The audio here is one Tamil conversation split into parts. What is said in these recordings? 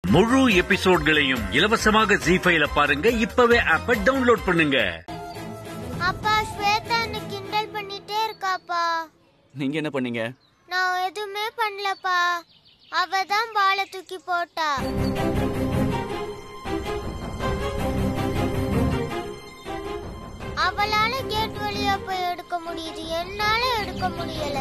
முழு எபிசோட்களையும் இலவசமாக ஜி ஃபைல பாருங்க இப்பவே ஆப்ப டவுன்லோட் பண்ணுங்க அப்பா ஸ்வேதா என்ன கிண்டல் பண்ணிட்டே இருக்காப்பா நீங்க என்ன பண்ணீங்க நான் எதுவுமே பண்ணலப்பா அவ தான் பாலை தூக்கி போட்டா அவளால கேட் வழியா போய் எடுக்க முடியுது என்னால எடுக்க முடியல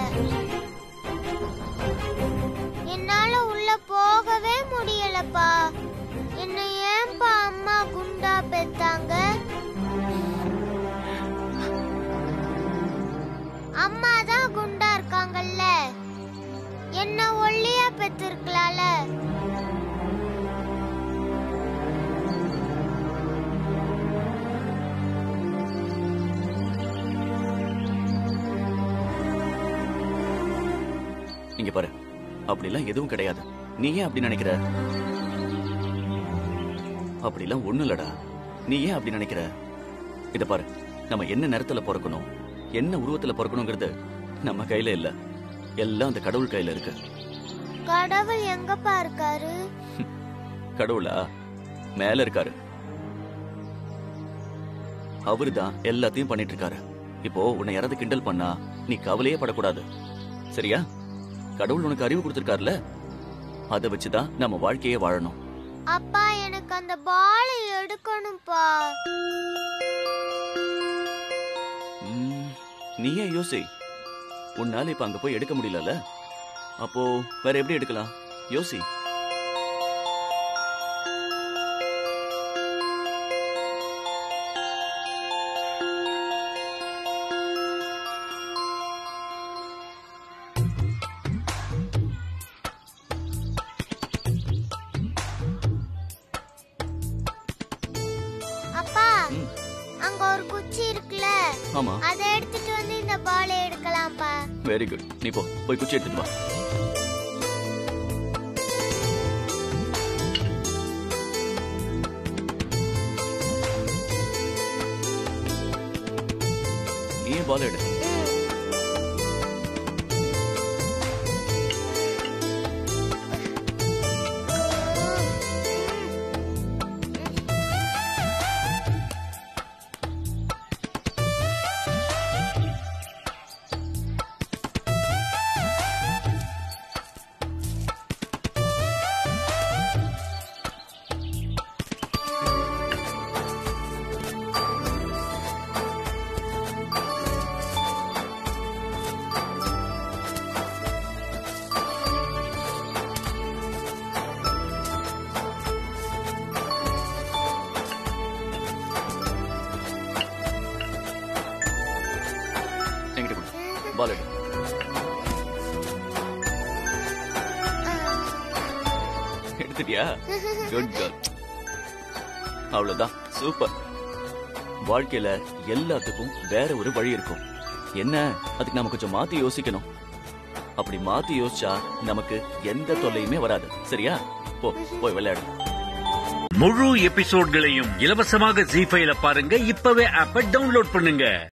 என்னால உள்ள போகவே முடியலப்பா என்ன ஏன்பா அம்மா குண்டா பெத்தாங்க அம்மா தான் குண்டா இருக்காங்கல்ல என்ன ஒல்லியா பெத்திருக்கலால இங்க பாரு அப்படிலாம் எதுவும் கிடையாது நீ ஏன் அப்படி நினைக்கிற அப்படிலாம் ஒண்ணும் இல்லடா நீ ஏன் அப்படி நினைக்கிற இத பாரு நம்ம என்ன நேரத்துல பிறக்கணும் என்ன உருவத்துல பிறக்கணுங்கிறது நம்ம கையில இல்ல எல்லாம் அந்த கடவுள் கையில இருக்கு கடவுள் எங்கப்பா இருக்காரு கடவுளா மேல இருக்காரு அவருதான் எல்லாத்தையும் பண்ணிட்டு இருக்காரு இப்போ உன்னை யாராவது கிண்டல் பண்ணா நீ கவலையே படக்கூடாது சரியா கடவுள் உனக்கு அறிவு கொடுத்திருக்காருல அதை வச்சுதான் நம்ம வாழ்க்கையே வாழணும் அப்பா எனக்கு அந்த பாலை எடுக்கணும்ப்பா ம், நீ ஏன் யோசி உன்னால இப்ப அங்க போய் எடுக்க முடியலல்ல அப்போ வேற எப்படி எடுக்கலாம் யோசி அப்பா ம். அங்க ஒரு குச்சி இருக்குல்ல ஆமா அதை எடுத்துட்டு வந்து இந்த பாலை எடுக்கலாம்ப்பா வெரி குட் நீ போ போய் குச்சி எடுத்துட்டு வா நீ பால் எடு என்கிட்ட கொடு பால் எடு எடுத்துட்டியா குட் கேர்ள் அவ்வளவுதான் சூப்பர் வாழ்க்கையில எல்லாத்துக்கும் வேற ஒரு வழி இருக்கும் என்ன அதுக்கு நாம கொஞ்சம் மாத்தி யோசிக்கணும் அப்படி மாத்தி யோசிச்சா நமக்கு எந்த தொல்லையுமே வராது சரியா போ போய் விளையாடு முழு எபிசோட்களையும் இலவசமாக ஜி ஃபைல பாருங்க இப்பவே ஆப்ப டவுன்லோட் பண்ணுங்க